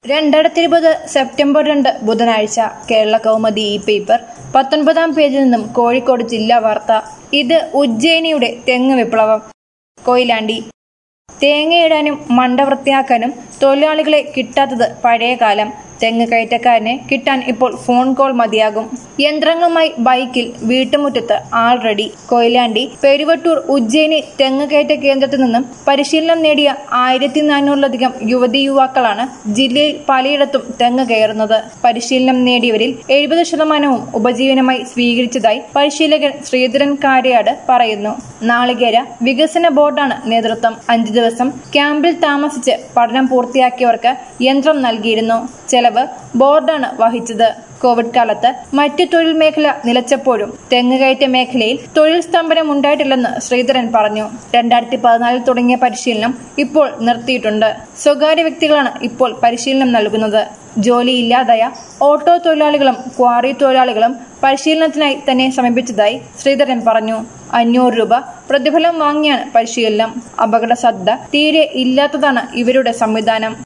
രണ്ടായിരത്തി ഇരുപത് സെപ്റ്റംബർ രണ്ട് ബുധനാഴ്ച കേരള കൗമുദി ഈ പേപ്പർ പത്തൊൻപതാം പേജിൽ നിന്നും കോഴിക്കോട് ജില്ലാ വാർത്ത ഇത് ഉജ്ജയിനിയുടെ തെങ്ങ് വിപ്ലവം കൊയിലാണ്ടി തേങ്ങയിടാനും മണ്ട വൃത്തിയാക്കാനും തൊഴിലാളികളെ കിട്ടാത്തത് പഴയ കാലം തെങ്ങ് കയറ്റക്കാരനെ കിട്ടാൻ ഇപ്പോൾ ഫോൺ കോൾ മതിയാകും യന്ത്രങ്ങളുമായി ബൈക്കിൽ വീട്ടുമുറ്റത്ത് ആൾ റെഡി കൊയിലാണ്ടി പെരുവട്ടൂർ ഉജ്ജയിനി തെങ്ങ് കയറ്റ കേന്ദ്രത്തിൽ നിന്നും പരിശീലനം നേടിയ ആയിരത്തി നാനൂറിലധികം യുവതി യുവാക്കളാണ് ജില്ലയിൽ പലയിടത്തും തെങ്ങ് കയറുന്നത് പരിശീലനം നേടിയവരിൽ എഴുപത് ശതമാനവും ഉപജീവനമായി സ്വീകരിച്ചതായി പരിശീലകൻ ശ്രീധരൻ കാരയാട് പറയുന്നു നാളികേര വികസന ബോർഡാണ് നേതൃത്വം അഞ്ചു ദിവസം ക്യാമ്പിൽ താമസിച്ച് പഠനം പൂർത്തിയാക്കിയവർക്ക് യന്ത്രം നൽകിയിരുന്നു ചെലവ് ബോർഡാണ് വഹിച്ചത് കോവിഡ് കാലത്ത് മറ്റു തൊഴിൽ മേഖല നിലച്ചപ്പോഴും തെങ്ങുകയറ്റ മേഖലയിൽ തൊഴിൽ സ്തംഭനം ഉണ്ടായിട്ടില്ലെന്ന് ശ്രീധരൻ പറഞ്ഞു രണ്ടായിരത്തി പതിനാലിൽ തുടങ്ങിയ പരിശീലനം ഇപ്പോൾ നിർത്തിയിട്ടുണ്ട് സ്വകാര്യ വ്യക്തികളാണ് ഇപ്പോൾ പരിശീലനം നൽകുന്നത് ജോലിയില്ലാതായ ഓട്ടോ തൊഴിലാളികളും ക്വാറി തൊഴിലാളികളും പരിശീലനത്തിനായി തന്നെ സമീപിച്ചതായി ശ്രീധരൻ പറഞ്ഞു അഞ്ഞൂറ് രൂപ പ്രതിഫലം വാങ്ങിയാണ് പരിശീലനം അപകട സാധ്യത തീരെ ഇല്ലാത്തതാണ് ഇവരുടെ സംവിധാനം